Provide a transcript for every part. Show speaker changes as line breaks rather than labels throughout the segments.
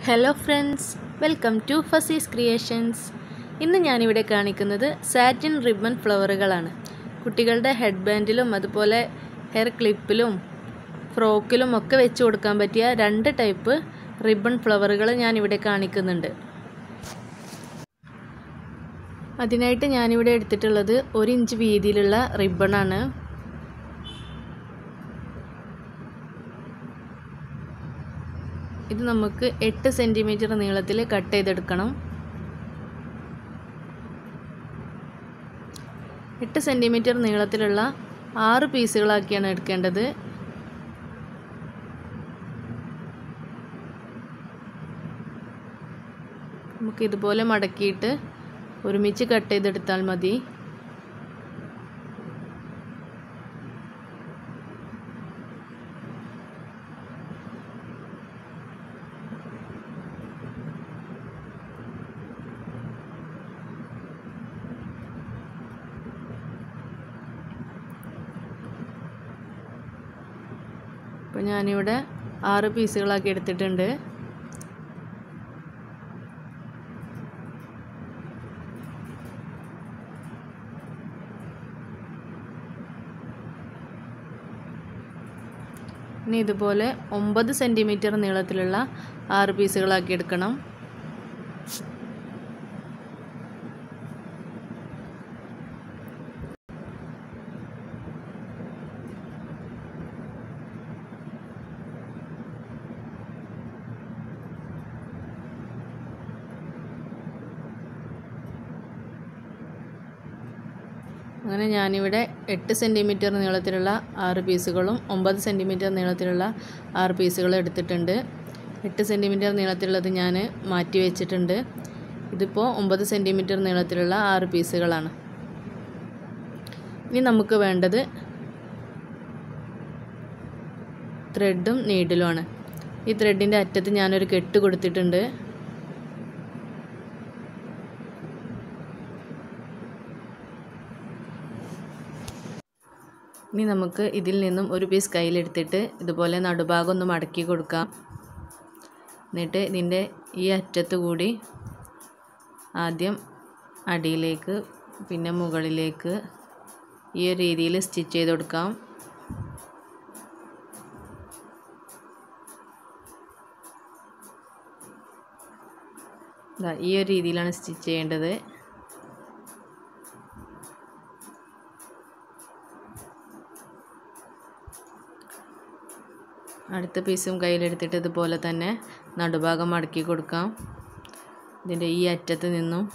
hello friends welcome to Fasee's creations ഇന്ന് ഞാനിവിടെ കാണിക്കുന്നത് സാറ്റിൻ റിബൺ ഫ്ലവറുകളാണ് കുട്ടികളുടെ ഹെഡ് ബാൻഡിലും അതുപോലെ ഹെയർ ക്ലിപ്പിലും ഫ്രോക്കിലും ഒക്കെ വെച്ച് കൊടുക്കാൻ പറ്റിയ രണ്ട് ടൈപ്പ് റിബൺ ഫ്ലവറുകൾ ഞാനിവിടെ കാണിക്കുന്നുണ്ട് അതിനായിട്ട് ഞാനിവിടെ എടുത്തിട്ടുള്ളത് ഒരു ഇഞ്ച് വീതിയിലുള്ള റിബണാണ് ഇത് നമുക്ക് എട്ട് സെൻറ്റിമീറ്റർ നീളത്തിൽ കട്ട് ചെയ്തെടുക്കണം എട്ട് സെൻറ്റിമീറ്റർ നീളത്തിലുള്ള ആറ് പീസുകളാക്കിയാണ് എടുക്കേണ്ടത് നമുക്ക് ഇതുപോലെ മടക്കിയിട്ട് ഒരുമിച്ച് കട്ട് ചെയ്തെടുത്താൽ മതി അപ്പോൾ ഞാനിവിടെ ആറ് പീസുകളാക്കി എടുത്തിട്ടുണ്ട് ഇനി ഇതുപോലെ ഒമ്പത് സെൻറ്റിമീറ്റർ നീളത്തിലുള്ള ആറ് പീസുകളാക്കി എടുക്കണം അങ്ങനെ ഞാനിവിടെ എട്ട് സെൻറ്റിമീറ്റർ നീളത്തിലുള്ള ആറ് പീസുകളും ഒമ്പത് സെൻറ്റിമീറ്റർ നീളത്തിലുള്ള ആറ് പീസുകളും എടുത്തിട്ടുണ്ട് എട്ട് സെൻറ്റിമീറ്റർ നീളത്തിലുള്ളത് ഞാൻ മാറ്റി വെച്ചിട്ടുണ്ട് ഇതിപ്പോൾ ഒമ്പത് സെൻറ്റിമീറ്റർ നീളത്തിലുള്ള ആറ് പീസുകളാണ് ഇനി നമുക്ക് വേണ്ടത് ത്രെഡും നീഡിലുമാണ് ഈ ത്രെഡിൻ്റെ അറ്റത്ത് ഞാനൊരു കെട്ട് കൊടുത്തിട്ടുണ്ട് ഇനി നമുക്ക് ഇതിൽ നിന്നും ഒരു പീസ് കയ്യിലെടുത്തിട്ട് ഇതുപോലെ നടുഭാഗം ഒന്ന് മടക്കി കൊടുക്കാം എന്നിട്ട് ഇതിൻ്റെ ഈ അറ്റത്ത് കൂടി ആദ്യം അടിയിലേക്ക് പിന്നെ മുകളിലേക്ക് ഈ ഒരു രീതിയിൽ സ്റ്റിച്ച് ചെയ്ത് കൊടുക്കാം ഈ ഒരു രീതിയിലാണ് സ്റ്റിച്ച് ചെയ്യേണ്ടത് അടുത്ത പീസും കയ്യിലെടുത്തിട്ട് ഇതുപോലെ തന്നെ നടുഭാഗം മടക്കി കൊടുക്കാം ഇതിൻ്റെ ഈ അറ്റത്ത് നിന്നും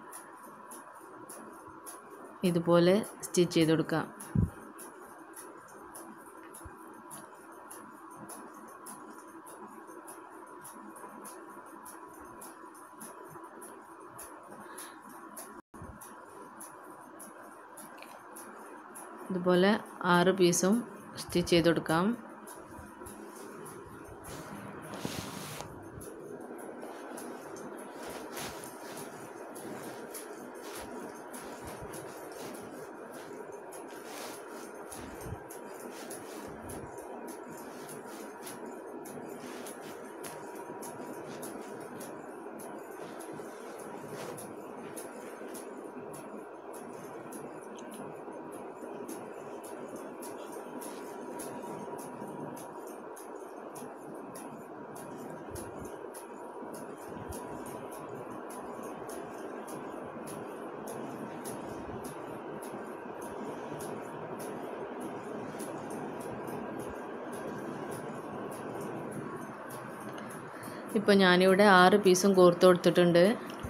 ഇതുപോലെ സ്റ്റിച്ച് ചെയ്ത് കൊടുക്കാം ഇതുപോലെ ആറ് പീസും സ്റ്റിച്ച് ചെയ്ത് കൊടുക്കാം ഇപ്പോൾ ഞാനിവിടെ ആറ് പീസും കോർത്ത് കൊടുത്തിട്ടുണ്ട്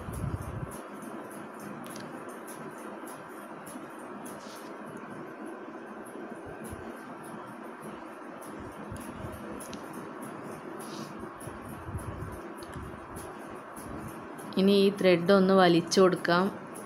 ഇനി ഈ ത്രെഡ് ഒന്ന് വലിച്ചു കൊടുക്കാം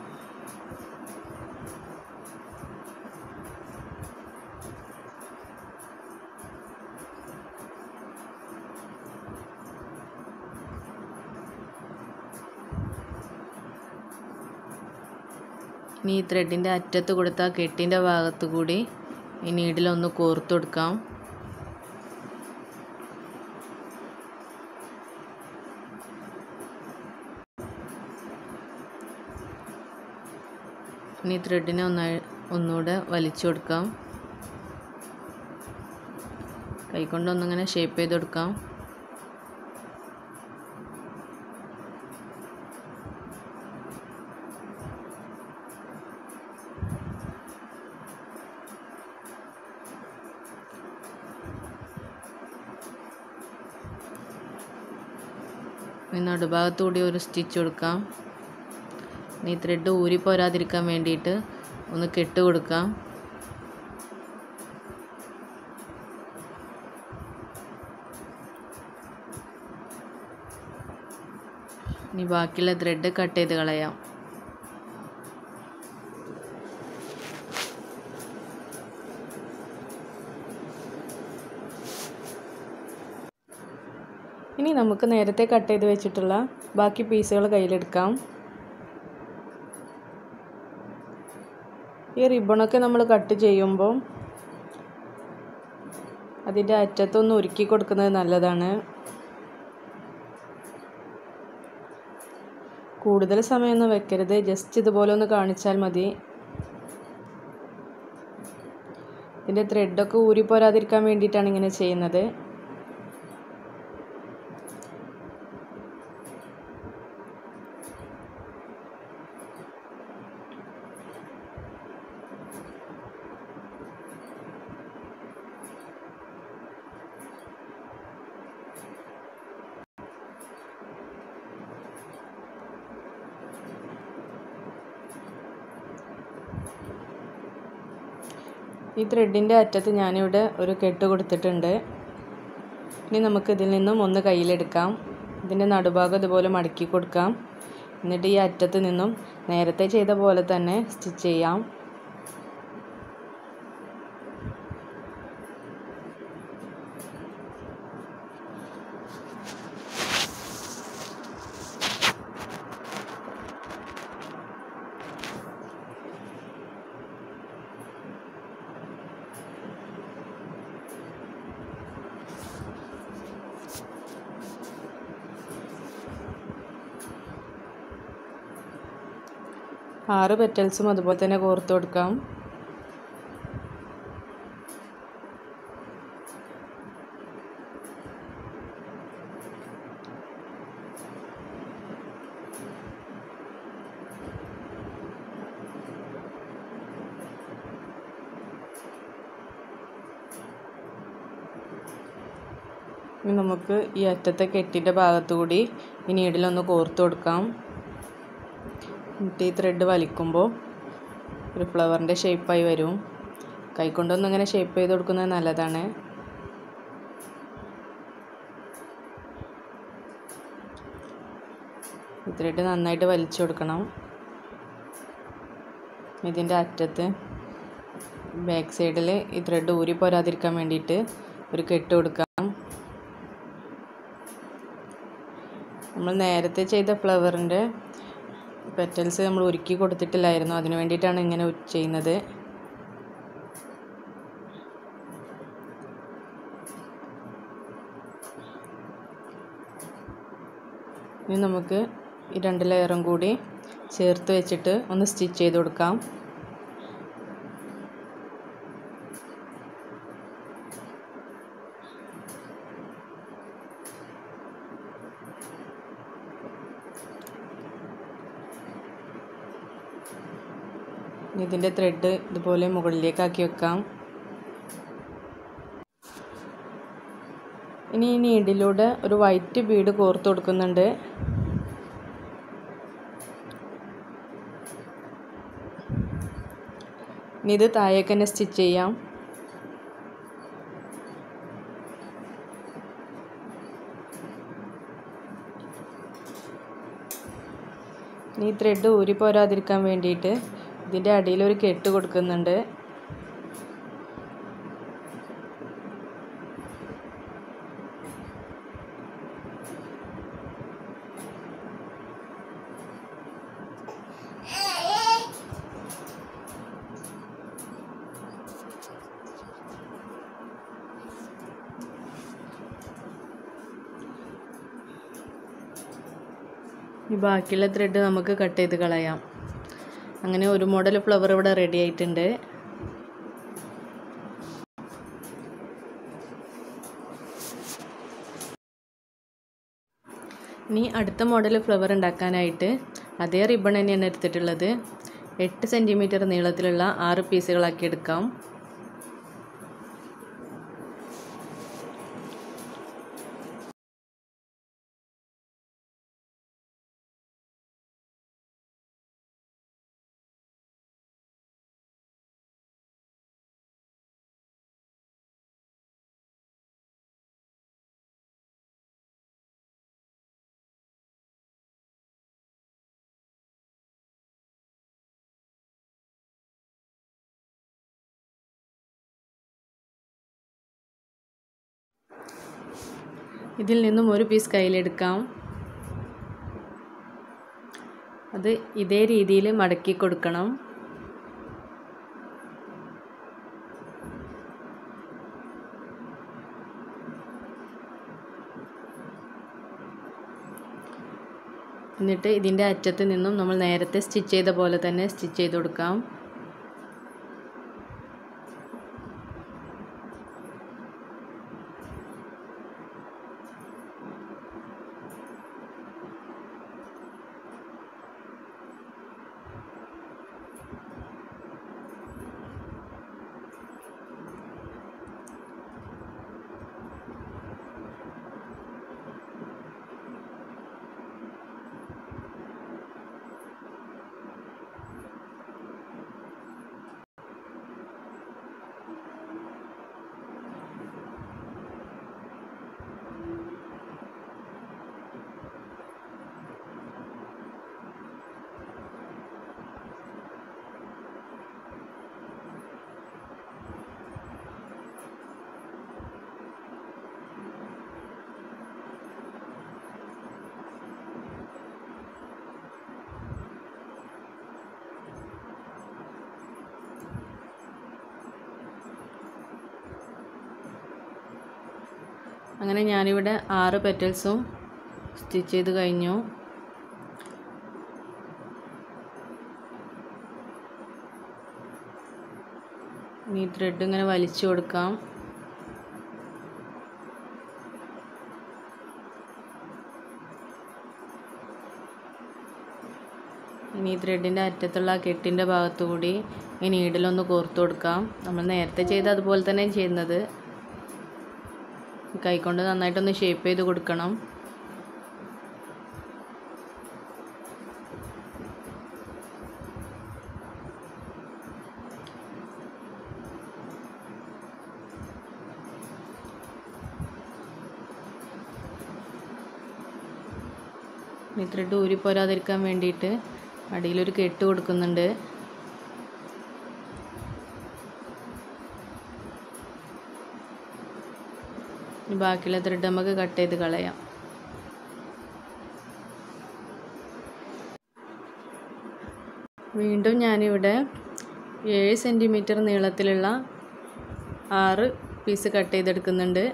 ഇനി ഈ ത്രെഡിൻ്റെ അറ്റത്ത് കൊടുത്ത കെട്ടിൻ്റെ ഭാഗത്ത് കൂടി ഈ നീഡിലൊന്ന് കോർത്ത് കൊടുക്കാം ഇനി ത്രെഡിനെ ഒന്ന് ഒന്നുകൂടെ വലിച്ചു കൊടുക്കാം കൈകൊണ്ട് ഒന്നിങ്ങനെ ഷേപ്പ് ചെയ്ത് കൊടുക്കാം ഇനി നടുഭാഗത്തുകൂടി ഒരു സ്റ്റിച്ച് കൊടുക്കാം ഇനി ത്രെഡ് ഊരി പോരാതിരിക്കാൻ വേണ്ടിയിട്ട് ഒന്ന് കെട്ട് കൊടുക്കാം ഇനി ബാക്കിയുള്ള ത്രെഡ് കട്ട് ചെയ്ത് കളയാം ഇനി നമുക്ക് നേരത്തെ കട്ട് ചെയ്ത് വെച്ചിട്ടുള്ള ബാക്കി പീസുകൾ കയ്യിലെടുക്കാം ഈ റിബണൊക്കെ നമ്മൾ കട്ട് ചെയ്യുമ്പോൾ അതിൻ്റെ അറ്റത്തൊന്ന് ഒരുക്കി കൊടുക്കുന്നത് നല്ലതാണ് കൂടുതൽ സമയമൊന്നും വെക്കരുത് ജസ്റ്റ് ഇതുപോലെ ഒന്ന് കാണിച്ചാൽ മതി ഇതിൻ്റെ ത്രെഡൊക്കെ ഊരിപ്പോരാതിരിക്കാൻ വേണ്ടിയിട്ടാണ് ഇങ്ങനെ ചെയ്യുന്നത് ഈ ത്രെഡിൻ്റെ അറ്റത്ത് ഞാനിവിടെ ഒരു കെട്ട് കൊടുത്തിട്ടുണ്ട് ഇനി നമുക്ക് ഇതിൽ നിന്നും ഒന്ന് കയ്യിലെടുക്കാം ഇതിൻ്റെ നടുഭാഗം ഇതുപോലെ മടക്കി കൊടുക്കാം എന്നിട്ട് ഈ അറ്റത്ത് നിന്നും നേരത്തെ ചെയ്ത പോലെ തന്നെ സ്റ്റിച്ച് ചെയ്യാം ആറ് പെറ്റൽസും അതുപോലെ തന്നെ കോർത്ത് കൊടുക്കാം ഇനി നമുക്ക് ഈ അറ്റത്തെ കെട്ടിൻ്റെ ഭാഗത്തുകൂടി ഈ നീഡിലൊന്ന് കോർത്ത് കൊടുക്കാം എന്നിട്ട് ഈ ത്രെഡ് വലിക്കുമ്പോൾ ഒരു ഫ്ലവറിൻ്റെ ഷേപ്പായി വരും കൈകൊണ്ടൊന്നും ഇങ്ങനെ ഷേപ്പ് ചെയ്ത് കൊടുക്കുന്നത് നല്ലതാണ് ഈ ത്രെഡ് നന്നായിട്ട് വലിച്ചു കൊടുക്കണം ഇതിൻ്റെ അറ്റത്ത് ബാക്ക് സൈഡിൽ ഈ ത്രെഡ് ഊരി പോരാതിരിക്കാൻ വേണ്ടിയിട്ട് ഒരു കെട്ട് കൊടുക്കാം നമ്മൾ നേരത്തെ ചെയ്ത ഫ്ലവറിൻ്റെ പെറ്റൽസ് നമ്മൾ ഒരുക്കി കൊടുത്തിട്ടില്ലായിരുന്നു അതിന് വേണ്ടിയിട്ടാണ് ഇങ്ങനെ ചെയ്യുന്നത് ഇനി നമുക്ക് ഈ രണ്ട് ലെയറും കൂടി ചേർത്ത് വെച്ചിട്ട് ഒന്ന് സ്റ്റിച്ച് ചെയ്ത് കൊടുക്കാം ഇതിൻ്റെ ത്രെഡ് ഇതുപോലെ മുകളിലേക്കാക്കി വെക്കാം ഇനി ഈ നീഡിലൂടെ ഒരു വൈറ്റ് ബീഡ് കോർത്ത് കൊടുക്കുന്നുണ്ട് ഇനി ഇത് താഴേക്ക് തന്നെ സ്റ്റിച്ച് ചെയ്യാം ഈ ത്രെഡ് ഊരി പോരാതിരിക്കാൻ വേണ്ടിയിട്ട് ഇതിൻ്റെ അടിയിൽ ഒരു കെട്ട് കൊടുക്കുന്നുണ്ട് ഈ ബാക്കിയുള്ള ത്രെഡ് നമുക്ക് കട്ട് ചെയ്ത് കളയാം അങ്ങനെ ഒരു മോഡൽ ഫ്ലവർ ഇവിടെ റെഡി ആയിട്ടുണ്ട് ഇനി അടുത്ത മോഡൽ ഫ്ലവർ ഉണ്ടാക്കാനായിട്ട് അതേ റിബൺ തന്നെയാണ് എടുത്തിട്ടുള്ളത് എട്ട് സെൻറ്റിമീറ്റർ നീളത്തിലുള്ള ആറ് പീസുകളാക്കി എടുക്കാം ഇതിൽ നിന്നും ഒരു പീസ് കയ്യിലെടുക്കാം അത് ഇതേ രീതിയിൽ മടക്കി കൊടുക്കണം എന്നിട്ട് ഇതിൻ്റെ അറ്റത്ത് നിന്നും നമ്മൾ നേരത്തെ സ്റ്റിച്ച് ചെയ്ത പോലെ തന്നെ സ്റ്റിച്ച് ചെയ്ത് കൊടുക്കാം അങ്ങനെ ഞാനിവിടെ ആറ് പെറ്റൽസും സ്റ്റിച്ച് ചെയ്ത് കഴിഞ്ഞു ഇനി ത്രെഡ് ഇങ്ങനെ വലിച്ചു കൊടുക്കാം ഇനി ഈ ത്രെഡിൻ്റെ അറ്റത്തുള്ള ആ കെട്ടിൻ്റെ ഭാഗത്തു കൂടി ഈ നീഡിലൊന്ന് കോർത്ത് കൊടുക്കാം നമ്മൾ നേരത്തെ ചെയ്ത അതുപോലെ തന്നെ ചെയ്യുന്നത് കൈകൊണ്ട് നന്നായിട്ടൊന്ന് ഷേപ്പ് ചെയ്ത് കൊടുക്കണം ഈ ത്രെഡ് ഊരിപ്പോരാതിരിക്കാൻ വേണ്ടിയിട്ട് അടിയിലൊരു കെട്ട് കൊടുക്കുന്നുണ്ട് ഇനി ബാക്കിയുള്ള ത്രെഡ് നമുക്ക് കട്ട് ചെയ്ത് കളയാം വീണ്ടും ഞാനിവിടെ ഏഴ് സെൻറ്റിമീറ്റർ നീളത്തിലുള്ള ആറ് പീസ് കട്ട് ചെയ്തെടുക്കുന്നുണ്ട്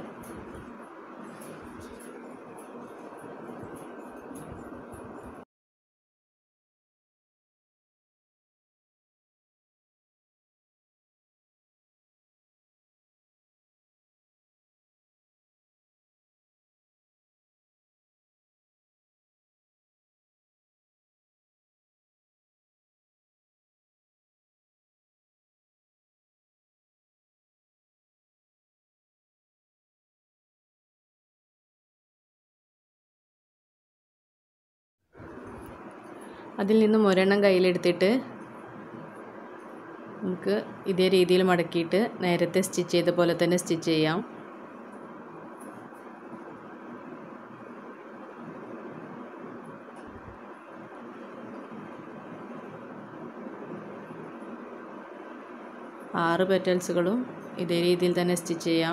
അതിൽ നിന്നും ഒരെണ്ണം കയ്യിലെടുത്തിട്ട് നമുക്ക് ഇതേ രീതിയിൽ മടക്കിയിട്ട് നേരത്തെ സ്റ്റിച്ച് ചെയ്ത പോലെ തന്നെ സ്റ്റിച്ച് ചെയ്യാം ആറ് പെറ്റൽസുകളും ഇതേ രീതിയിൽ തന്നെ സ്റ്റിച്ച് ചെയ്യാം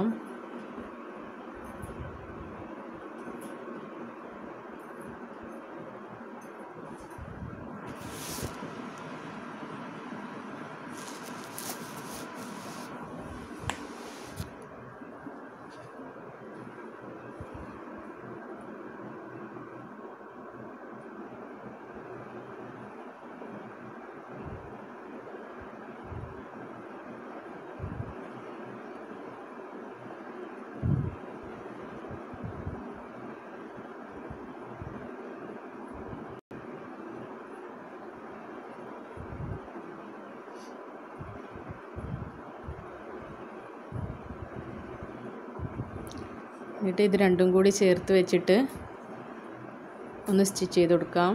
എന്നിട്ട് ഇത് രണ്ടും കൂടി ചേർത്ത് വെച്ചിട്ട് ഒന്ന് സ്റ്റിച്ച് ചെയ്ത് കൊടുക്കാം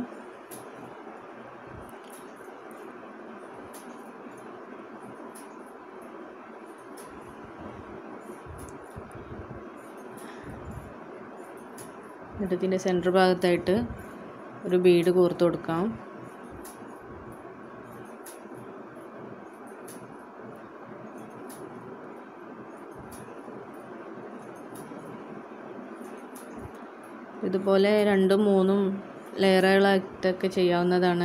എന്നിട്ട് ഇതിൻ്റെ സെൻറ്റർ ഭാഗത്തായിട്ട് ഒരു ബീഡ് കോർത്ത് കൊടുക്കാം ഇതുപോലെ രണ്ടും മൂന്നും ലെയറുകളായിട്ടൊക്കെ ചെയ്യാവുന്നതാണ്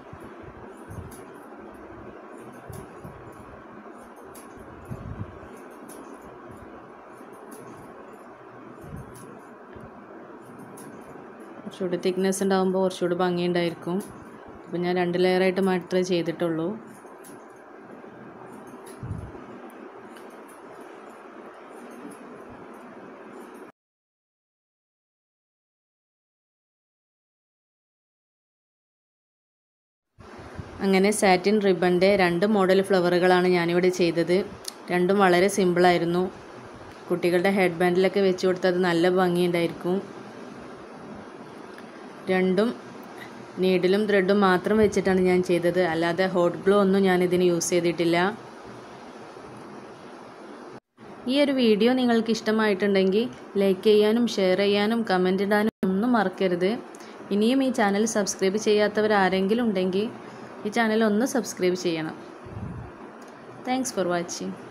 കുറച്ചുകൂടി തിക്നെസ് ഉണ്ടാകുമ്പോൾ കുറച്ചുകൂടി ഭംഗിയുണ്ടായിരിക്കും അപ്പോൾ ഞാൻ രണ്ട് ലെയറായിട്ട് മാത്രമേ ചെയ്തിട്ടുള്ളൂ അങ്ങനെ സാറ്റിൻ റിബണിൻ്റെ രണ്ട് മോഡൽ ഫ്ലവറുകളാണ് ഞാനിവിടെ ചെയ്തത് രണ്ടും വളരെ സിമ്പിളായിരുന്നു കുട്ടികളുടെ ഹെഡ് ബാൻഡിലൊക്കെ വെച്ച് കൊടുത്തത് നല്ല ഭംഗിയുണ്ടായിരിക്കും രണ്ടും നീഡിലും ത്രെഡും മാത്രം വെച്ചിട്ടാണ് ഞാൻ ചെയ്തത് അല്ലാതെ ഹോട്ട് ഗ്ലോ ഒന്നും ഞാനിതിന് യൂസ് ചെയ്തിട്ടില്ല ഈ ഒരു വീഡിയോ നിങ്ങൾക്ക് ഇഷ്ടമായിട്ടുണ്ടെങ്കിൽ ലൈക്ക് ചെയ്യാനും ഷെയർ ചെയ്യാനും കമൻ്റ് ഇടാനും ഒന്നും മറക്കരുത് ഇനിയും ഈ ചാനൽ സബ്സ്ക്രൈബ് ചെയ്യാത്തവർ ആരെങ്കിലും ഉണ്ടെങ്കിൽ ഈ ചാനൽ ഒന്ന് സബ്സ്ക്രൈബ് ചെയ്യണം താങ്ക്സ് ഫോർ വാച്ചിങ്